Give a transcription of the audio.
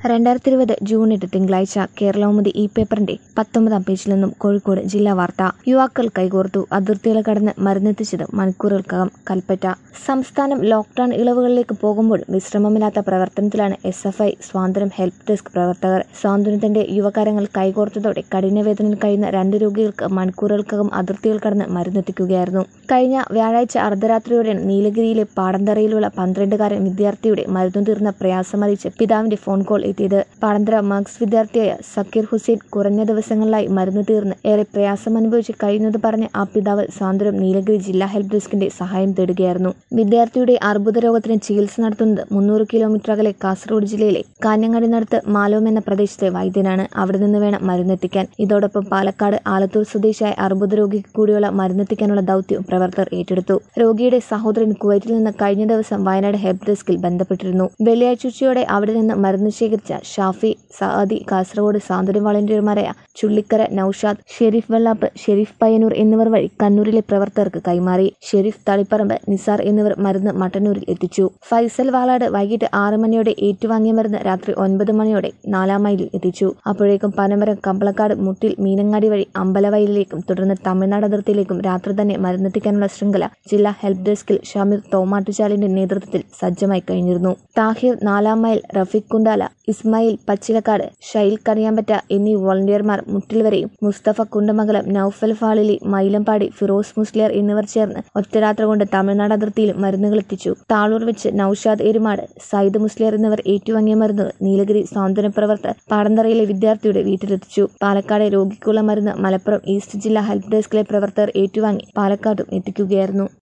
രണ്ടായിരത്തി ഇരുപത് ജൂൺ എട്ട് തിങ്കളാഴ്ച കേരളൗമുദി ഈ പേപ്പറിന്റെ പത്തൊമ്പതാം പേജിൽ നിന്നും കോഴിക്കോട് ജില്ലാ വാർത്ത യുവാക്കൾ കൈകോർത്തു അതിർത്തികൾ കടന്ന് മരുന്നെത്തിച്ചത് മണിക്കൂറുകൾക്കകം കൽപ്പറ്റ സംസ്ഥാനം ലോക്ഡൌൺ ഇളവുകളിലേക്ക് പോകുമ്പോൾ വിശ്രമമില്ലാത്ത പ്രവർത്തനത്തിലാണ് എസ് എഫ് ഐ സ്വാതന്ത്ര്യം ഹെൽപ്പ് ഡെസ്ക് പ്രവർത്തകർ സ്വാതന്ത്ര്യത്തിന്റെ യുവകാരങ്ങൾ കൈകോർത്തതോടെ കഠിനവേദനയിൽ കഴിയുന്ന രണ്ട് രോഗികൾക്ക് മണിക്കൂറുകൾക്കകം അതിർത്തികൾ കടന്ന് മരുന്നെത്തിക്കുകയായിരുന്നു കഴിഞ്ഞ വ്യാഴാഴ്ച അർദ്ധരാത്രിയോടെയാണ് നീലഗിരിയിലെ പാടന്തറയിലുള്ള പന്ത്രണ്ടുകാരൻ വിദ്യാർത്ഥിയുടെ മരുന്നു തീർന്ന പ്രയാസമറിയിച്ച് പിതാവിന്റെ ഫോൺ കോൾ എത്തിയത് പാടന്തറ മാർക്സ് വിദ്യാർത്ഥിയായ സക്കീർ ഹുസൈൻ കുറഞ്ഞ ദിവസങ്ങളിലായി മരുന്ന് തീർന്ന് ഏറെ പ്രയാസം അനുഭവിച്ച് കഴിയുന്നത് പറഞ്ഞ് ആ പിതാവ് സ്വാതന്ത്ര്യം നീലഗിരി ജില്ലാ ഹെൽപ്പ് ഡെസ്കിന്റെ സഹായം തേടുകയായിരുന്നു വിദ്യാർത്ഥിയുടെ അർബുദ രോഗത്തിന് ചികിത്സ നടത്തുന്നത് മുന്നൂറ് കിലോമീറ്റർ അകലെ കാസർഗോഡ് ജില്ലയിലെ കാഞ്ഞങ്ങാടിനടുത്ത് മാലോം എന്ന പ്രദേശത്തെ വൈദ്യനാണ് അവിടെ നിന്ന് വേണം മരുന്നെത്തിക്കാൻ ഇതോടൊപ്പം പാലക്കാട് ആലത്തൂർ സ്വദേശിയായ അർബുദ രോഗിക്ക് കൂടിയുള്ള മരുന്നെത്തിക്കാനുള്ള ദൗത്യം പ്രവർത്തകർ ഏറ്റെടുത്തു രോഗിയുടെ സഹോദരൻ കുവൈറ്റിൽ നിന്ന് കഴിഞ്ഞ ദിവസം വയനാട് ഹെൽപ്പ് ഡെസ്കിൽ ബന്ധപ്പെട്ടിരുന്നു വെള്ളിയാഴ്ച ഉച്ചയോടെ അവിടെ നിന്ന് മരുന്ന് ശേഖരിച്ച ഷാഫി സഅദി കാസർഗോഡ് സാന്ത്വന വളണ്ടിയർമാരായ ചുള്ളിക്കര നൌഷാദ് ഷെരീഫ് വെള്ളാപ്പ് ഷെരീഫ് പയ്യന്നൂർ എന്നിവർ വഴി കണ്ണൂരിലെ പ്രവർത്തകർക്ക് കൈമാറി ഷെരീഫ് തളിപ്പറമ്പ് നിസാർ എന്നിവർ മരുന്ന് മട്ടന്നൂരിൽ എത്തിച്ചു ഫൈസൽ വാളാട് വൈകിട്ട് ആറ് മണിയോടെ ഏറ്റുവാങ്ങിയ മരുന്ന് രാത്രി ഒൻപത് മണിയോടെ നാലാം മൈലിൽ എത്തിച്ചു അപ്പോഴേക്കും പനമരം കമ്പളക്കാട് മുട്ടിൽ മീനങ്ങാടി വഴി അമ്പലവയലിലേക്കും തുടർന്ന് തമിഴ്നാട് അതിർത്തിയിലേക്കും രാത്രി തന്നെ മരുന്നെത്തിക്കാനുള്ള ശൃംഖല ജില്ലാ ഹെൽപ്പ് ഡെസ്കിൽ ഷമീർ തോമാട്ടുചാലിന്റെ നേതൃത്വത്തിൽ സജ്ജമായി കഴിഞ്ഞിരുന്നു താഹിർ നാലാം മൈൽ റഫീഖ് കുണ്ടാല ഇസ്മായിൽ പച്ചിലക്കാട് ഷൈൽ കണിയാമ്പറ്റ എന്നീ വോളണ്ടിയർമാർ മുട്ടിൽ വരെയും മുസ്തഫ കുണ്ടമംഗലം നൌഫൽ ഫാളിലി മൈലമ്പാടി ഫിറോസ് മുസ്ലിയർ എന്നിവർ ചേർന്ന് ഒറ്റരാത്രി കൊണ്ട് തമിഴ്നാട് അതിർത്തിയിലും മരുന്നുകൾ എത്തിച്ചു താളൂർ വെച്ച് നൌഷാദ് എരുമാട് സയ്യിദ് മുസ്ലിയർ എന്നിവർ ഏറ്റുവാങ്ങിയ മരുന്നുകൾ നീലഗിരി സ്വാതന്ത്ര്യ പ്രവർത്തകർ പാടന്തറയിലെ വിദ്യാർത്ഥിയുടെ വീട്ടിലെത്തിച്ചു പാലക്കാട് രോഗിക്കുള്ള മരുന്ന് മലപ്പുറം ഈസ്റ്റ് ജില്ലാ ഹെൽപ്പ് ഡെസ്കിലെ പ്രവർത്തകർ ഏറ്റുവാങ്ങി പാലക്കാട്ടും എത്തിക്കുകയായിരുന്നു